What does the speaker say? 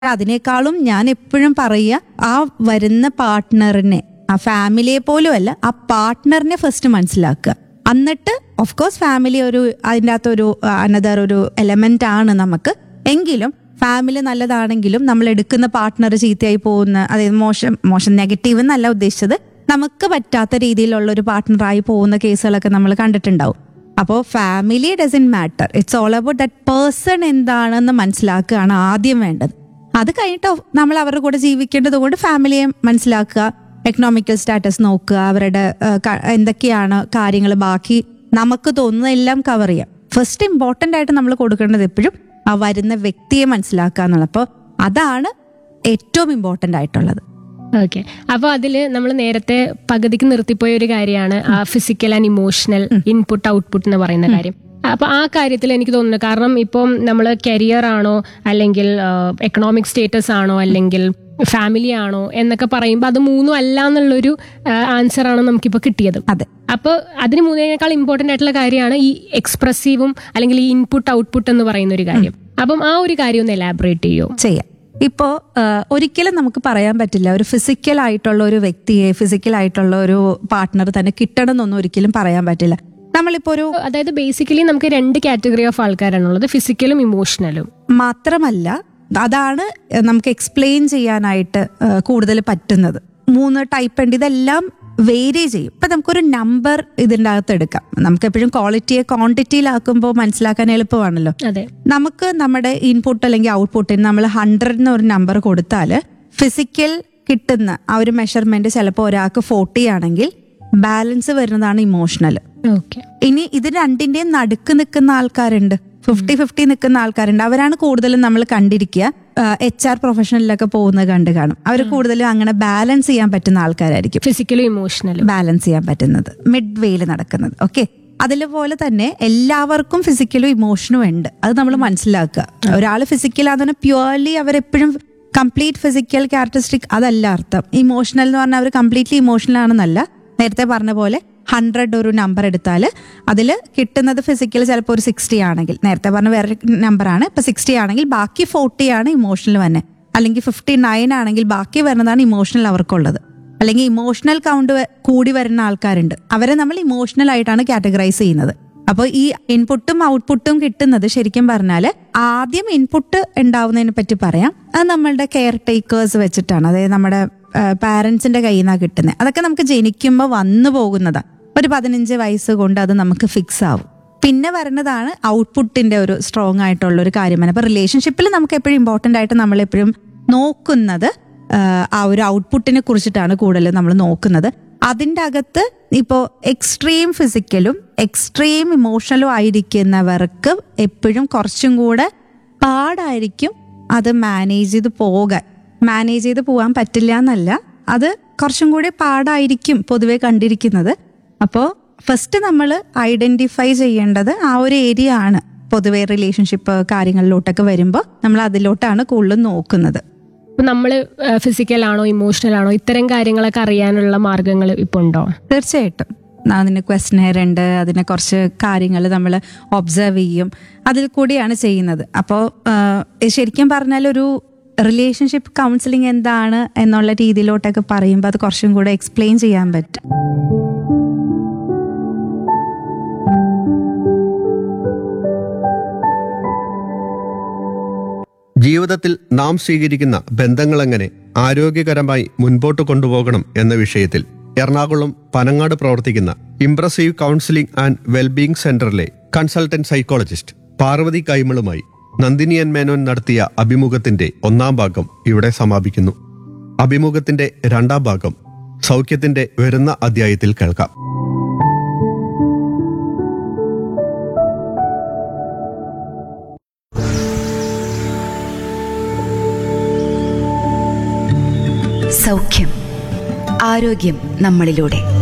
അതിനേക്കാളും ഞാൻ എപ്പോഴും പറയുക ആ വരുന്ന പാർട്ട്ണറിനെ ആ ഫാമിലിയെ പോലും അല്ല ആ പാർട്ട്ണറിനെ ഫസ്റ്റ് മനസ്സിലാക്കുക എന്നിട്ട് ഓഫ് കോഴ്സ് ഫാമിലി ഒരു അതിൻ്റെ അകത്തൊരു അനദർ ഒരു എലമെന്റ് ആണ് നമുക്ക് എങ്കിലും ഫാമിലി നല്ലതാണെങ്കിലും നമ്മൾ എടുക്കുന്ന പാർട്ട്ണർ ചീത്തയായി പോകുന്ന അതായത് മോശം മോശം നെഗറ്റീവ് എന്നല്ല ഉദ്ദേശിച്ചത് നമുക്ക് പറ്റാത്ത രീതിയിലുള്ള ഒരു പാർട്ട്ണറായി പോകുന്ന കേസുകളൊക്കെ നമ്മൾ കണ്ടിട്ടുണ്ടാവും അപ്പോൾ family doesn't matter it's all about that person എന്താണെന്ന് മനസ്സിലാക്കുകയാണ് ആദ്യം വേണ്ടത് അത് കഴിഞ്ഞിട്ട് നമ്മൾ അവരുടെ കൂടെ ജീവിക്കേണ്ടത് കൊണ്ട് ഫാമിലിയെ മനസ്സിലാക്കുക എക്കണോമിക്കൽ സ്റ്റാറ്റസ് നോക്കുക അവരുടെ ഏഹ്, ക- എന്തൊക്കെയാണ് കാര്യങ്ങൾ ബാക്കി നമുക്ക് തോന്നുന്ന എല്ലാം കവർ ചെയ്യാം ഫസ്റ്റ് ഇമ്പോർട്ടൻ്റ് ആയിട്ട് നമ്മൾ കൊടുക്കേണ്ടത് എപ്പോഴും ആ വരുന്ന വ്യക്തിയെ മനസ്സിലാക്കുക എന്നുള്ളത് അപ്പോൾ അതാണ് ഏറ്റവും ഇമ്പോർട്ടൻ്റ് ആയിട്ടുള്ളത് ഓക്കെ അപ്പോൾ അതിൽ നമ്മൾ നേരത്തെ പകുതിക്ക് നിർത്തിപ്പോയ ഒരു കാര്യമാണ് ആ physical and emotional input output എന്ന് പറയുന്ന കാര്യം അപ്പൊ ആ കാര്യത്തിൽ എനിക്ക് തോന്നുന്നു കാരണം ഇപ്പം നമ്മൾ കരിയർ ആണോ അല്ലെങ്കിൽ എക്കണോമിക് സ്റ്റേറ്റസ് ആണോ അല്ലെങ്കിൽ ഫാമിലി ആണോ എന്നൊക്കെ പറയുമ്പോൾ അത് മൂന്നും അല്ല എന്നുള്ളൊരു ആൻസർ ആണ് നമുക്കിപ്പോൾ കിട്ടിയത് അതെ അപ്പോൾ അതിന് മൂന്നേക്കാൾ ഇമ്പോർട്ടൻ്റ് ആയിട്ടുള്ള കാര്യമാണ് ഈ എക്സ്പ്രസീവും അല്ലെങ്കിൽ ഈ ഇൻപുട്ട് ഔട്ട്പുട്ട് എന്ന് പറയുന്ന ഒരു കാര്യം അപ്പം ആ ഒരു കാര്യം ഒന്ന് എലാബറേറ്റ് ചെയ്യോ ചെയ്യാം ഇപ്പോ ഒരിക്കലും നമുക്ക് പറയാൻ പറ്റില്ല ഒരു ഫിസിക്കൽ ആയിട്ടുള്ള ഒരു വ്യക്തിയെ ഫിസിക്കൽ ആയിട്ടുള്ള ഒരു പാർട്ട്ണർ തന്നെ കിട്ടണം എന്നൊന്നും ഒരിക്കലും പറയാൻ പറ്റില്ല നമ്മളിപ്പോ ഒരു അതായത് ബേസിക്കലി നമുക്ക് രണ്ട് കാറ്റഗറി ഓഫ് ആൾക്കാരാണുള്ളത് ഫിസിക്കലും ഇമോഷണലും മാത്രമല്ല അതാണ് നമുക്ക് എക്സ്പ്ലെയിൻ ചെയ്യാനായിട്ട് കൂടുതൽ പറ്റുന്നത് മൂന്ന് ടൈപ്പ് ഉണ്ട് ഇതെല്ലാം വേരി ചെയ്യും ഇപ്പൊ നമുക്കൊരു നമ്പർ ഇതിൻ്റെ അകത്ത് എടുക്കാം നമുക്ക് എപ്പോഴും ക്വാളിറ്റിയെ ക്വാണ്ടിറ്റിയിലാക്കുമ്പോൾ മനസ്സിലാക്കാൻ എളുപ്പമാണല്ലോ അതെ നമുക്ക് നമ്മുടെ ഇൻപുട്ട് അല്ലെങ്കിൽ ഔട്ട്പുട്ടിന് നമ്മൾ ഹൺഡ്രഡ് ഒരു നമ്പർ കൊടുത്താൽ ഫിസിക്കൽ കിട്ടുന്ന ആ ഒരു മെഷർമെന്റ് ചിലപ്പോൾ ഒരാൾക്ക് ഫോർട്ടി ആണെങ്കിൽ ബാലൻസ് വരുന്നതാണ് ഇമോഷണൽ ഓക്കെ ഇനി ഇത് രണ്ടിന്റെയും നടുക്ക് നിൽക്കുന്ന ആൾക്കാരുണ്ട് ഫിഫ്റ്റി ഫിഫ്റ്റി നിൽക്കുന്ന ആൾക്കാരുണ്ട് അവരാണ് കൂടുതലും നമ്മൾ കണ്ടിരിക്കുക എച്ച് ആർ പ്രൊഫഷണലിലൊക്കെ പോകുന്നത് കണ്ട് കാണും അവർ കൂടുതലും അങ്ങനെ ബാലൻസ് ചെയ്യാൻ പറ്റുന്ന ആൾക്കാരായിരിക്കും ഫിസിക്കലും ഇമോഷണലും ബാലൻസ് ചെയ്യാൻ പറ്റുന്നത് മിഡ് വേയിൽ നടക്കുന്നത് ഓക്കെ അതിലുപോലെ തന്നെ എല്ലാവർക്കും ഫിസിക്കലും ഇമോഷനും ഉണ്ട് അത് നമ്മൾ മനസ്സിലാക്കുക ഒരാൾ ഫിസിക്കലാന്ന് പ്യുവർലി അവരെപ്പോഴും കംപ്ലീറ്റ് ഫിസിക്കൽ ക്യാരക്ടറിസ്റ്റിക് അതല്ല അർത്ഥം ഇമോഷണൽ എന്ന് പറഞ്ഞാൽ അവർ കംപ്ലീറ്റ്ലി ഇമോഷണൽ ആണെന്നല്ല നേരത്തെ പറഞ്ഞ പോലെ ഹൺഡ്രഡ് ഒരു നമ്പർ എടുത്താൽ അതിൽ കിട്ടുന്നത് ഫിസിക്കൽ ചിലപ്പോൾ ഒരു സിക്സ്റ്റി ആണെങ്കിൽ നേരത്തെ പറഞ്ഞ വേറെ നമ്പറാണ് ഇപ്പൊ സിക്സ്റ്റി ആണെങ്കിൽ ബാക്കി ഫോർട്ടി ആണ് ഇമോഷണൽ തന്നെ അല്ലെങ്കിൽ ഫിഫ്റ്റി നയൻ ആണെങ്കിൽ ബാക്കി വരുന്നതാണ് ഇമോഷണൽ അവർക്കുള്ളത് അല്ലെങ്കിൽ ഇമോഷണൽ കൗണ്ട് കൂടി വരുന്ന ആൾക്കാരുണ്ട് അവരെ നമ്മൾ ഇമോഷണൽ ആയിട്ടാണ് കാറ്റഗറൈസ് ചെയ്യുന്നത് അപ്പോൾ ഈ ഇൻപുട്ടും ഔട്ട്പുട്ടും കിട്ടുന്നത് ശരിക്കും പറഞ്ഞാൽ ആദ്യം ഇൻപുട്ട് ഉണ്ടാവുന്നതിനെ പറ്റി പറയാം അത് നമ്മളുടെ കെയർ ടേക്കേഴ്സ് വെച്ചിട്ടാണ് അതായത് നമ്മുടെ പാരൻസിന്റെ കയ്യിൽ നിന്നാണ് കിട്ടുന്നത് അതൊക്കെ നമുക്ക് ജനിക്കുമ്പോൾ വന്നു പോകുന്നതാണ് ഒരു പതിനഞ്ച് വയസ്സ് കൊണ്ട് അത് നമുക്ക് ഫിക്സ് ആവും പിന്നെ വരുന്നതാണ് ഔട്ട്പുട്ടിന്റെ ഒരു സ്ട്രോങ് ആയിട്ടുള്ള ഒരു കാര്യമാണ് അപ്പൊ റിലേഷൻഷിപ്പിൽ നമുക്ക് എപ്പോഴും ഇമ്പോർട്ടന്റ് ആയിട്ട് നമ്മൾ എപ്പോഴും നോക്കുന്നത് ആഹ് ആ ഒരു ഔട്ട്പുട്ടിനെ കുറിച്ചിട്ടാണ് കൂടുതൽ നമ്മൾ നോക്കുന്നത് അതിൻ്റെ അകത്ത് ഇപ്പോൾ എക്സ്ട്രീം ഫിസിക്കലും എക്സ്ട്രീം ഇമോഷണലും ആയിരിക്കുന്നവർക്ക് എപ്പോഴും കുറച്ചും കൂടെ പാടായിരിക്കും അത് മാനേജ് ചെയ്ത് പോകാൻ മാനേജ് ചെയ്ത് പോകാൻ പറ്റില്ല എന്നല്ല അത് കുറച്ചും കൂടി പാടായിരിക്കും പൊതുവെ കണ്ടിരിക്കുന്നത് അപ്പോൾ ഫസ്റ്റ് നമ്മൾ ഐഡന്റിഫൈ ചെയ്യേണ്ടത് ആ ഒരു ഏരിയ ആണ് പൊതുവെ റിലേഷൻഷിപ്പ് കാര്യങ്ങളിലോട്ടൊക്കെ വരുമ്പോൾ നമ്മൾ അതിലോട്ടാണ് കൂടുതലും നോക്കുന്നത് ഇപ്പൊ നമ്മൾ ഫിസിക്കൽ ആണോ ഇമോഷണൽ ആണോ ഇത്തരം കാര്യങ്ങളൊക്കെ അറിയാനുള്ള മാർഗങ്ങൾ ഇപ്പൊ ഉണ്ടോ തീർച്ചയായിട്ടും അതിന് ക്വസ്റ്റനെയർ ഉണ്ട് അതിനെ കുറച്ച് കാര്യങ്ങൾ നമ്മൾ ഒബ്സർവ് ചെയ്യും അതിൽ കൂടിയാണ് ചെയ്യുന്നത് അപ്പോൾ ശരിക്കും പറഞ്ഞാൽ ഒരു റിലേഷൻഷിപ്പ് കൗൺസിലിംഗ് എന്താണ് എന്നുള്ള രീതിയിലോട്ടൊക്കെ പറയുമ്പോൾ അത് കുറച്ചും കൂടെ എക്സ്പ്ലെയിൻ ചെയ്യാൻ പറ്റും ജീവിതത്തിൽ നാം സ്വീകരിക്കുന്ന ബന്ധങ്ങളെങ്ങനെ ആരോഗ്യകരമായി മുൻപോട്ട് കൊണ്ടുപോകണം എന്ന വിഷയത്തിൽ എറണാകുളം പനങ്ങാട് പ്രവർത്തിക്കുന്ന ഇംപ്രസീവ് കൗൺസിലിംഗ് ആൻഡ് വെൽബീയിങ് സെന്ററിലെ കൺസൾട്ടന്റ് സൈക്കോളജിസ്റ്റ് പാർവതി കൈമളുമായി നന്ദിനിയൻ മേനോൻ നടത്തിയ അഭിമുഖത്തിന്റെ ഒന്നാം ഭാഗം ഇവിടെ സമാപിക്കുന്നു അഭിമുഖത്തിന്റെ രണ്ടാം ഭാഗം സൗഖ്യത്തിന്റെ വരുന്ന അധ്യായത്തിൽ കേൾക്കാം സൗഖ്യം ആരോഗ്യം നമ്മളിലൂടെ